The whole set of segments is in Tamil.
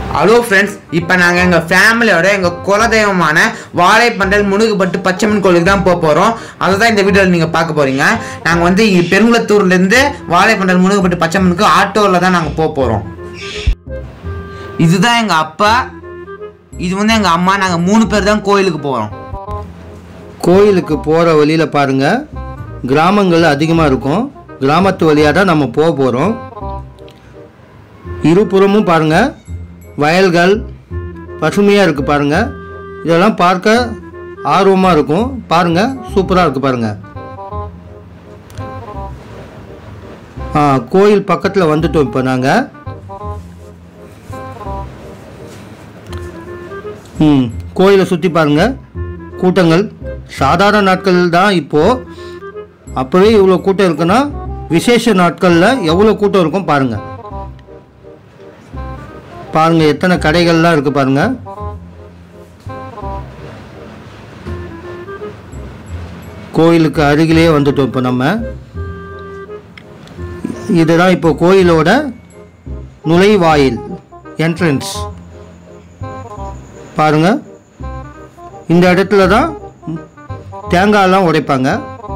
ஹலோ ஃப்ரெண்ட்ஸ் இப்போ நாங்கள் எங்கள் ஃபேமிலியோட எங்கள் குலதெய்வமான வாழைப்பந்தல் முனுகுப்பட்டு பச்சைமன் கோயிலுக்கு தான் போக போகிறோம் அதை தான் இந்த வீடியோவில் நீங்கள் பார்க்க போகிறீங்க நாங்கள் வந்து இங்க பெருங்குளத்தூர்லேருந்து வாழைப்பந்தல் முனுகுப்பட்டு பச்சைமனுக்கு ஆட்டோவில் தான் நாங்கள் போக போகிறோம் இதுதான் எங்கள் அப்பா இது வந்து எங்கள் அம்மா நாங்கள் மூணு பேர் தான் கோயிலுக்கு போகிறோம் கோயிலுக்கு போகிற வழியில் பாருங்கள் கிராமங்கள் அதிகமாக இருக்கும் கிராமத்து வழியாக தான் நம்ம போக போகிறோம் இருபுறமும் பாருங்கள் வயல்கள் பசுமையாக இருக்குது பாருங்கள் இதெல்லாம் பார்க்க ஆர்வமாக இருக்கும் பாருங்கள் சூப்பராக இருக்குது பாருங்கள் ஆ கோயில் பக்கத்தில் வந்துட்டோம் இப்போ நாங்கள் ம் கோயிலை சுற்றி பாருங்கள் கூட்டங்கள் சாதாரண நாட்கள் தான் இப்போது அப்போவே இவ்வளோ கூட்டம் இருக்குன்னா விசேஷ நாட்களில் எவ்வளோ கூட்டம் இருக்கும் பாருங்கள் பாருங்கள் எத்தனை கடைகள்லாம் இருக்குது பாருங்கள் கோயிலுக்கு அருகிலேயே வந்துட்டோம் இப்போ நம்ம இதுதான் இப்போ கோயிலோட நுழைவாயில் என்ட்ரன்ஸ் பாருங்க இந்த இடத்துல தான் தேங்காயெல்லாம் உடைப்பாங்க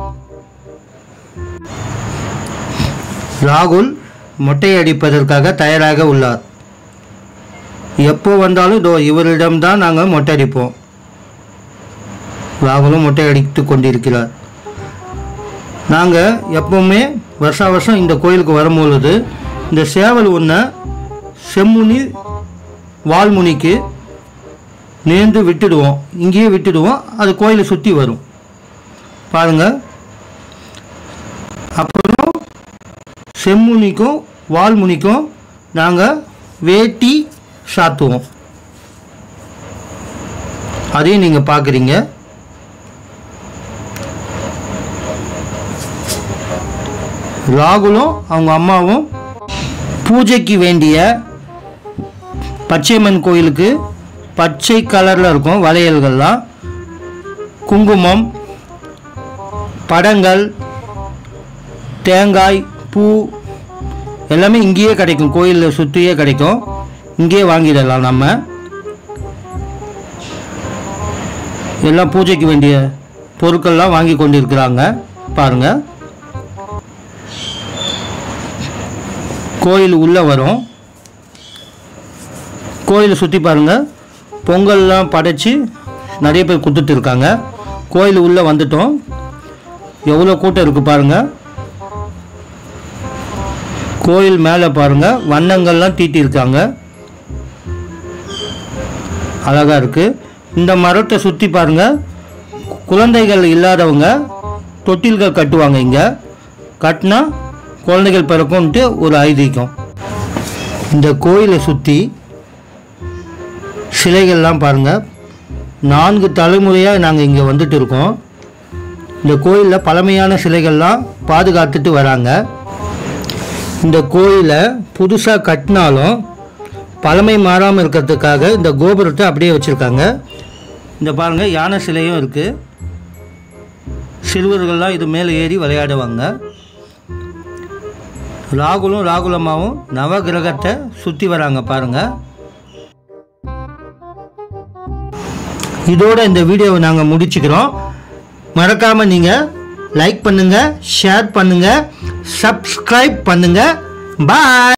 ராகுல் மொட்டை அடிப்பதற்காக தயாராக உள்ளார் எப்போ வந்தாலும் இதோ இவரிடம்தான் நாங்கள் மொட்டை அடிப்போம் ராகுலும் மொட்டை அடித்து கொண்டிருக்கிறார் நாங்கள் எப்பவுமே வருஷா வருஷம் இந்த கோயிலுக்கு வரும்பொழுது இந்த சேவல் ஒன்றை செம்முனி வால்முனிக்கு நேர்ந்து விட்டுடுவோம் இங்கேயே விட்டுடுவோம் அது கோயிலை சுற்றி வரும் பாருங்க அப்புறம் செம்முனிக்கும் வால்முனிக்கும் நாங்கள் வேட்டி சாத்துவோம் அதையும் நீங்கள் பார்க்குறீங்க ராகுலும் அவங்க அம்மாவும் பூஜைக்கு வேண்டிய பச்சையம்மன் கோயிலுக்கு பச்சை கலரில் இருக்கும் வளையல்கள்லாம் குங்குமம் படங்கள் தேங்காய் பூ எல்லாமே இங்கேயே கிடைக்கும் கோயிலில் சுற்றியே கிடைக்கும் இங்கேயே வாங்கிடலாம் நம்ம எல்லாம் பூஜைக்கு வேண்டிய பொருட்கள்லாம் வாங்கி கொண்டிருக்கிறாங்க பாருங்கள் கோயில் உள்ளே வரும் கோயிலை சுற்றி பாருங்கள் பொங்கல்லாம் படைச்சி நிறைய பேர் கொடுத்துட்டு இருக்காங்க கோயில் உள்ளே வந்துட்டோம் எவ்வளோ கூட்டம் இருக்குது பாருங்கள் கோயில் மேலே பாருங்கள் வண்ணங்கள்லாம் தீட்டியிருக்காங்க அழகாக இருக்குது இந்த மரத்தை சுற்றி பாருங்கள் குழந்தைகள் இல்லாதவங்க தொட்டில்கள் கட்டுவாங்க இங்கே கட்டினா குழந்தைகள் பிறக்கும்ன்ட்டு ஒரு ஐதீகம் இந்த கோயிலை சுற்றி சிலைகள்லாம் பாருங்கள் நான்கு தலைமுறையாக நாங்கள் இங்கே வந்துட்டு இருக்கோம் இந்த கோயிலில் பழமையான சிலைகள்லாம் பாதுகாத்துட்டு வராங்க இந்த கோயிலை புதுசாக கட்டினாலும் பழமை மாறாமல் இருக்கிறதுக்காக இந்த கோபுரத்தை அப்படியே வச்சுருக்காங்க இந்த பாருங்கள் யானை சிலையும் இருக்குது சிறுவர்கள்லாம் இது மேலே ஏறி விளையாடுவாங்க ராகுலும் ராகுலம்மாவும் நவகிரகத்தை சுற்றி வராங்க பாருங்கள் இதோட இந்த வீடியோவை நாங்கள் முடிச்சுக்கிறோம் மறக்காமல் நீங்கள் லைக் பண்ணுங்கள் ஷேர் பண்ணுங்கள் சப்ஸ்கிரைப் பண்ணுங்கள் பாய்